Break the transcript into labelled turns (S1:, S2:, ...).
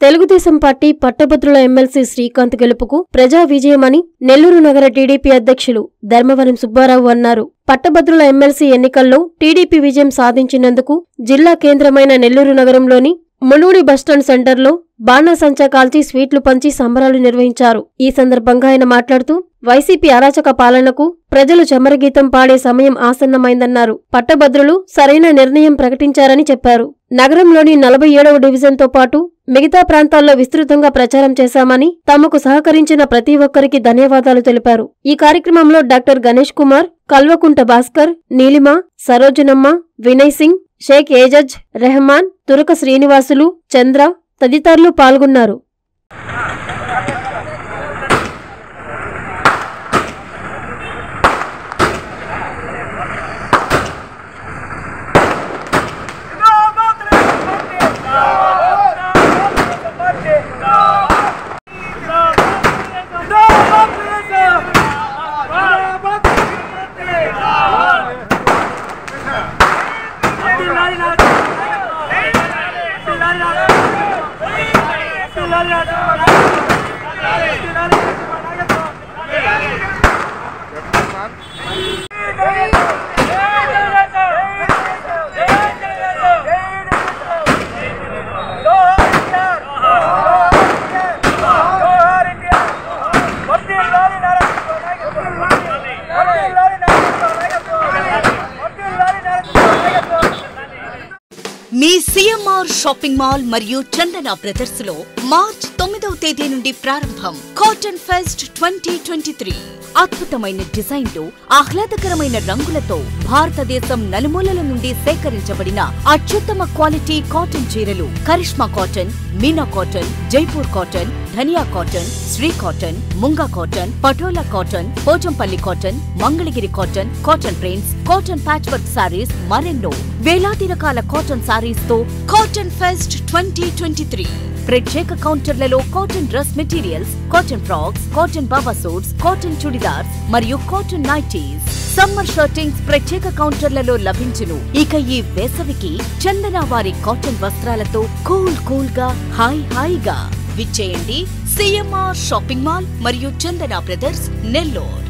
S1: Telugu Desam party పట్టభద్రుల MLC Srikanth గెలుపుకు ప్రజా విజయమని నెల్లూరు నగర టీడీపీ అధ్యక్షులు ధర్మవరం సుబ్బారావు అన్నారు పట్టభద్రుల ఎమ్మెల్సీ ఎన్నికల్లో టీడీపీ విజయం సాధించినందుకు జిల్లా కేంద్రమైన నెల్లూరు నగరంలోని ములుడి బస్టాండ్ సెంటర్లో బాణాసంచా కాల్చి స్వీట్లు పంచి సంబరాలు నిర్వహించారు ఈ సందర్భంగా ఆయన మాట్లాడుతూ వైసీపీ అరాచక పాలనకు ప్రజలు చమరగీతం పాడే సమయం ఆసన్నమైందన్నారు పట్టభద్రులు సరైన నిర్ణయం ప్రకటించారని చెప్పారు నగరంలోని నలభై ఏడవ డివిజన్తో పాటు మిగతా ప్రాంతాల్లో విస్తృతంగా ప్రచారం చేశామని తమకు సహకరించిన ప్రతి ఒక్కరికి ధన్యవాదాలు తెలిపారు ఈ కార్యక్రమంలో డాక్టర్ గణేష్ కుమార్ కల్వకుంట భాస్కర్ నీలిమ సరోజనమ్మ వినయ్ సింగ్ షేక్ ఏజజ్ రెహమాన్ తురక శ్రీనివాసులు చంద్ర తదితరులు పాల్గొన్నారు
S2: మీ సిఎంఆర్ షాపింగ్ మాల్ మరియు చందన బ్రదర్స్ లో మార్చ్ తొమ్మిదవ తేదీ నుండి ప్రారంభం cotton fest twenty twenty three అద్భుతమైన డిజైన్లు ఆహ్లాదకరమైన రంగులతో భారతదేశం నలుమూలల నుండి సేకరించబడిన అత్యుత్తమ క్వాలిటీ కాటన్ చీరలు Karishma cotton Meena cotton Jaipur cotton Dhaniya cotton Sri cotton Munga cotton Patola cotton Pochampalli cotton Mangalagiri cotton cotton prints cotton patch work sarees మరెన్నో వేలాది రకాల కాటన్ సారీస్ తో cotton fest twenty twenty three ప్రత్యేక కౌంటర్లలో cotton dress materials cotton frocks cotton baba suits cotton churidars మరియు కాటన్ నైటీస్ సమ్మర్ షర్టింగ్స్ ప్రత్యేక కౌంటర్లలో లభించును ఇక ఈ వేసవికి చందన వారి కాటన్ వస్త్రాలతో కూల్ కూల్ గా హాయ్ హాయిగా విచ్చేయండి సిఎంఆర్ షాపింగ్ మాల్ మరియు చందన బ్రదర్స్ నెల్లూరు